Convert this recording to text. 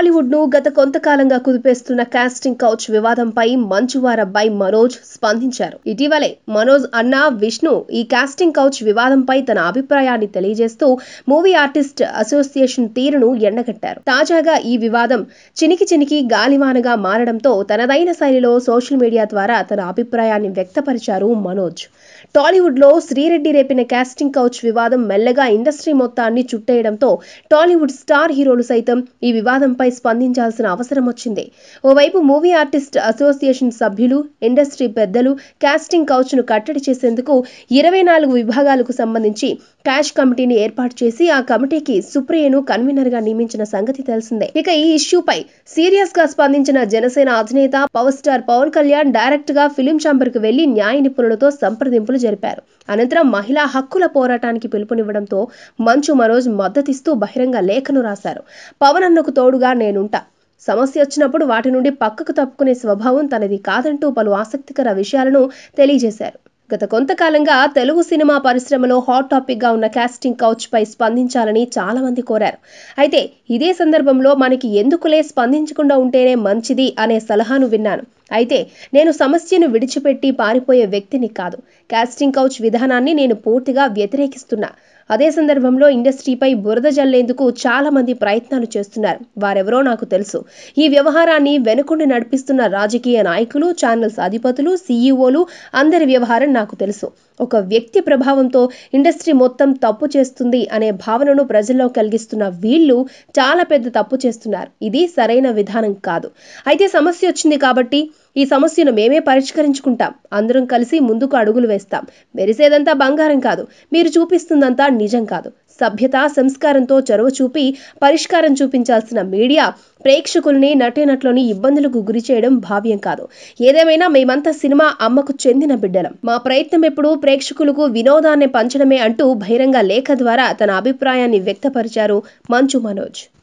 టాలీవుడ్ ను గత కొంతకాలంగా కుదిపేస్తున్న కాస్టింగ్ కౌచ్ వివాదంపై మంచువార బై మనోజ్ స్పందించారు ఇటీవలే మనోజ్ అన్న విష్ణు ఈ కాస్టింగ్ కౌచ్ వివాదంపై తన అభిప్రాయాన్ని తెలియజేస్తూ మూవీ ఆర్టిస్ట్ అసోసియేషన్ తీరును ఎండగట్టారు తాజాగా ఈ వివాదం చినికి చినికి గాలివానగా మారడంతో తనదైన శైలిలో సోషల్ మీడియా ద్వారా తన అభిప్రాయాన్ని వ్యక్తపరిచారు మనోజ్ టాలీవుడ్ లో శ్రీరెడ్డి రేపిన కాస్టింగ్ కౌచ్ వివాదం మెల్లగా ఇండస్ట్రీ మొత్తాన్ని చుట్టేయడంతో టాలీవుడ్ స్టార్ హీరోలు సైతం ఈ వివాదంపై స్పందించాల్సిన అవసరం వచ్చింది ఓవైపు మూవీ ఆర్టిస్ట్ అసోసియేషన్ సభ్యులు ఇండస్ట్రీ పెద్దలు కాస్టింగ్ కౌచ్ ను కట్టడి చేసేందుకు ఇరవై నాలుగు విభాగాలకు సంబంధించి క్యాష్ కమిటీని ఏర్పాటు చేసి ఆ కమిటీకి సుప్రియను కన్వీనర్ గా నియమించిన సంగతి తెలిసిందే ఇక ఈ ఇష్యూపై సీరియస్ గా స్పందించిన జనసేన అధినేత power star Pawan Kalyan direct గా ఫిలిం ఛాంబర్ కు వెళ్లి న్యాయ నిపుణులతో సంప్రదింపులు జరిపారు అనంతరం మహిళా హక్కుల పోరాటానికి పిలుపునివ్వడంతో మంచు మనోజ్ మద్దతిస్తూ బహిరంగ లేఖను రాశారు పవన్ అన్నకు తోడుగా నేనుంటా సమస్య వచ్చినప్పుడు వాటి నుండి పక్కకు తప్పుకునే స్వభావం తనది కాదంటూ పలు ఆసక్తికర విషయాలను తెలియజేశారు గత కొంతకాలంగా తెలుగు సినిమా పరిశ్రమలో హాట్ టాపిక్ గా ఉన్న కాస్టింగ్ కౌచ్ పై స్పందించాలని చాలా మంది కోరారు అయితే ఇదే సందర్భంలో మనకి ఎందుకులే స్పందించకుండా ఉంటేనే మంచిది అనే సలహాను విన్నాను అయితే నేను సమస్యను విడిచిపెట్టి పారిపోయే వ్యక్తిని కాదు కాస్టింగ్ కౌచ్ విధానాన్ని నేను పూర్తిగా వ్యతిరేకిస్తున్నా అదే సందర్భంలో ఇండస్ట్రీపై బురద జల్లేందుకు చాలా మంది ప్రయత్నాలు చేస్తున్నారు వారెవరో నాకు తెలుసు ఈ వ్యవహారాన్ని వెనుకుండి నడిపిస్తున్న రాజకీయ నాయకులు ఛానల్స్ అధిపతులు సీఈఓలు అందరి వ్యవహారం నాకు తెలుసు ఒక వ్యక్తి ప్రభావంతో ఇండస్ట్రీ మొత్తం తప్పు చేస్తుంది అనే భావనను ప్రజల్లో కలిగిస్తున్న వీళ్ళు చాలా పెద్ద తప్పు చేస్తున్నారు ఇది సరైన విధానం కాదు అయితే సమస్య వచ్చింది కాబట్టి ఈ సమస్యను మేమే పరిష్కరించుకుంటాం అందరం కలిసి ముందుకు అడుగులు వేస్తాం మెరిసేదంతా బంగారం కాదు మీరు చూపిస్తుందంతా నిజం కాదు సభ్యత సంస్కారంతో చొరవ చూపి పరిష్కారం చూపించాల్సిన మీడియా ప్రేక్షకుల్ని నటీనట్లోని ఇబ్బందులకు గురి చేయడం భావ్యం కాదు ఏదేమైనా మేమంతా సినిమా అమ్మకు చెందిన బిడ్డలం మా ప్రయత్నం ఎప్పుడూ ప్రేక్షకులకు వినోదాన్ని పంచడమే అంటూ బహిరంగ లేఖ ద్వారా తన అభిప్రాయాన్ని వ్యక్తపరిచారు మంచు మనోజ్